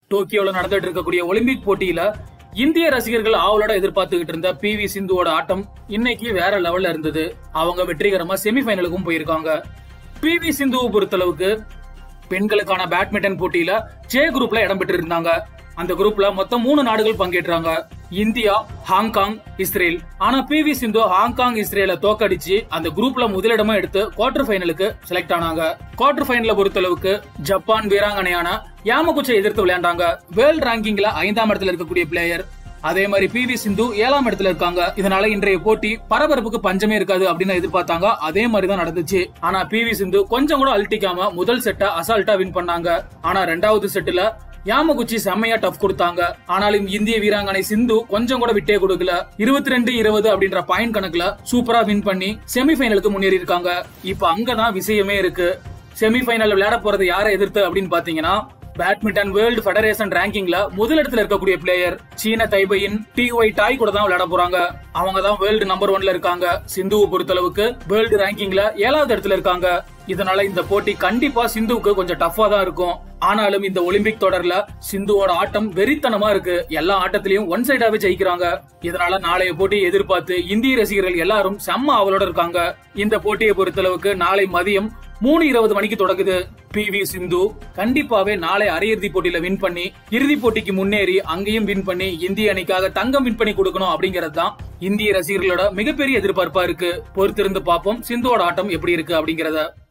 டோக்கியோல நடந்துட்டு இருக்கக்கூடிய ஒலிம்பிக் போட்டியில இந்திய ரசிகர்கள் ஆவலோட எதிர்பார்த்துக்கிட்டு இருந்த பி வி சிந்துவோட ஆட்டம் இன்னைக்கு வேற லெவல்ல இருந்தது அவங்க வெற்றிகரமா செமிஃபைனலுக்கும் போயிருக்காங்க பி வி சிந்துவை பொறுத்தளவுக்கு பெண்களுக்கான பேட்மிண்டன் போட்டியில ஜே குரூப்ல இடம் பெற்று இருந்தாங்க அந்த குரூப்ல மொத்தம் மூணு நாடுகள் பங்கேற்றாங்க இந்தியா ஹாங்காங் இஸ்ரேல் ஆனா பி வி சிந்து ஹாங்காங் இஸ்ரேல தோக்கடிச்சு அந்த குரூப்ல முதலிடமா எடுத்து குவார்டர் ஃபைனலுக்கு செலக்ட் ஆனாங்க குவார்டர் ஃபைனல பொறுத்தளவுக்கு ஜப்பான் வீராங்கனையான யாமகுச்சை எதிர்த்து விளையாண்டாங்க வேர்ல்ட் ரேங்கிங்ல ஐந்தாம் இடத்துல இருக்கக்கூடிய பிளேயர் அதே மாதிரி பி வி சிந்து ஏழாம் இடத்துல இருக்காங்க இதனால இன்றைய போட்டி பரபரப்புக்கு பஞ்சமே இருக்காது அப்படின்னு எதிர்பார்த்தாங்க அதே மாதிரி தான் நடந்துச்சு ஆனா பி வி சிந்து கொஞ்சம் கூட அழட்டிக்காம முதல் செட்டை அசால்ட்டா வின் பண்ணாங்க ஆனா ரெண்டாவது செட்டுல யாமகுச்சி செம்மையா டஃப் கொடுத்தாங்க ஆனாலும் இந்திய வீராங்கனை சிந்து கொஞ்சம் கூட விட்டே கொடுக்கல இருபத்தி ரெண்டு இருபது அப்படின்ற பாயிண்ட் கணக்குல சூப்பரா வின் பண்ணி செமிஃபைனலுக்கு முன்னேறி இருக்காங்க இப்ப அங்கதான் விஷயமே இருக்கு செமிஃபைனல் விளையாட போறது யாரை எதிர்த்து அப்படின்னு பாத்தீங்கன்னா பேட்மிண்டன் வேர்ல்டு ஃபெடரேஷன் ரேங்கிங்ல முதலிடத்துல இருக்கக்கூடிய பிளேயர் சீன தைபையின் டி ஒய் டாய் கூட தான் விளையாட போறாங்க அவங்க தான் வேர்ல்டு நம்பர் ஒன்ல இருக்காங்க சிந்துவை பொறுத்தளவுக்கு வேர்ல்டு ரேங்கிங்ல ஏழாவது இடத்துல இருக்காங்க இதனால இந்த போட்டி கண்டிப்பா சிந்துவுக்கு கொஞ்சம் டஃபா தான் இருக்கும் ஆனாலும் இந்த ஒலிம்பிக் தொடர்ல சிந்துவோட ஆட்டம் வெறித்தனமா இருக்கு எல்லா ஆட்டத்திலயும் ஒன் சைடாவே ஜெயிக்கிறாங்க இதனால நாளைய போட்டியை எதிர்பார்த்து இந்திய ரசிகர்கள் எல்லாரும் செம்ம ஆவலோட இருக்காங்க இந்த போட்டியை பொறுத்தளவுக்கு நாளை மதியம் மூணு இருபது மணிக்கு தொடங்குது பி வி சிந்து கண்டிப்பாவே நாளை அரையிறுதி போட்டியில வின் பண்ணி இறுதி போட்டிக்கு முன்னேறி அங்கேயும் வின் பண்ணி இந்திய அணிக்காக தங்கம் வின் பண்ணி கொடுக்கணும் அப்படிங்கறது தான் இந்திய ரசிகர்களோட மிகப்பெரிய எதிர்பார்ப்பா இருக்கு பொறுத்திருந்து பார்ப்போம் சிந்துவோட ஆட்டம் எப்படி இருக்கு அப்படிங்கறத